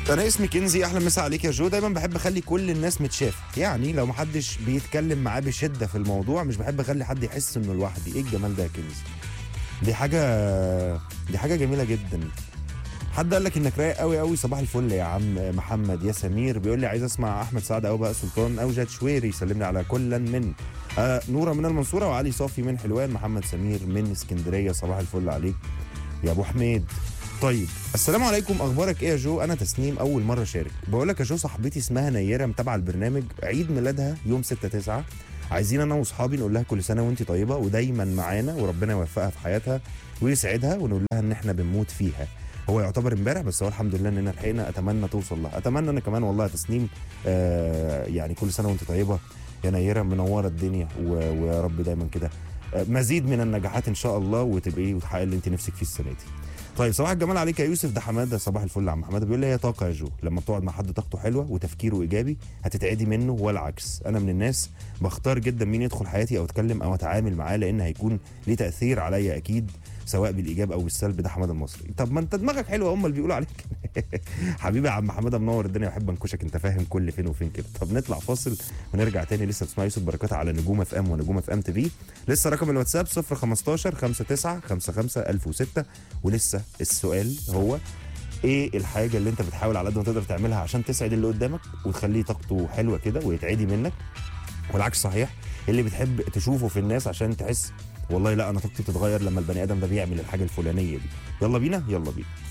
انا اسمي كنزي احلى مسا عليك يا جو دايما بحب اخلي كل الناس متشافه يعني لو محدش بيتكلم معاه بشده في الموضوع مش بحب اخلي حد يحس انه لوحدي ايه الجمال ده يا كنزي دي حاجه دي حاجه جميله جدا حد قال لك انك رايق قوي قوي صباح الفل يا عم محمد يا سمير بيقول لي عايز اسمع احمد سعد او بقى سلطان او جاد شويري يسلمني على كلا من آه نوره من المنصوره وعلي صافي من حلوان محمد سمير من اسكندريه صباح الفل عليك يا ابو حميد طيب السلام عليكم اخبارك ايه يا جو انا تسنيم اول مره اشارك بقول لك يا جو صاحبتي اسمها نيره متابعه البرنامج عيد ميلادها يوم 6 9 عايزين انا واصحابي نقول لها كل سنه وانت طيبه ودايما معانا وربنا يوفقها في حياتها ويسعدها ونقول لها ان احنا بنموت فيها هو يعتبر امبارح بس هو الحمد لله اننا لحقنا اتمنى توصل لها اتمنى انا كمان والله يا تسنيم آه يعني كل سنه وانت طيبه يا نيره منوره الدنيا و- ويا رب دايما كده آه، مزيد من النجاحات ان شاء الله وتبقي وتحققي اللي انت نفسك فيه السنه دي طيب صباح الجمال عليك يا يوسف ده حماده صباح الفل يا عم حماده بيقول لي هي طاقه يا جو لما بتقعد مع حد طاقته حلوه وتفكيره ايجابي هتتعدي منه والعكس انا من الناس بختار جدا مين يدخل حياتي او اتكلم او اتعامل معاه لان هيكون ليه تاثير عليا اكيد سواء بالايجاب او بالسلب ده حماده المصري طب ما انت دماغك حلوه هم اللي بيقولوا عليك حبيبي يا عم حماده منور الدنيا بحب انكشك انت فاهم كل فين وفين كده طب نطلع فاصل ونرجع تاني لسه بتسمع يوسف بركات على نجوم اف ام ونجوم اف ام تي في لسه رقم الواتساب 015 59 55 1006 ولسه السؤال هو ايه الحاجه اللي انت بتحاول على قد ما تقدر تعملها عشان تسعد اللي قدامك وتخليه طاقته حلوه كده ويتعدي منك والعكس صحيح اللي بتحب تشوفه في الناس عشان تحس والله لا انا طاقتي بتتغير لما البني ادم ده بيعمل الحاجه الفلانيه دي يلا بينا يلا بينا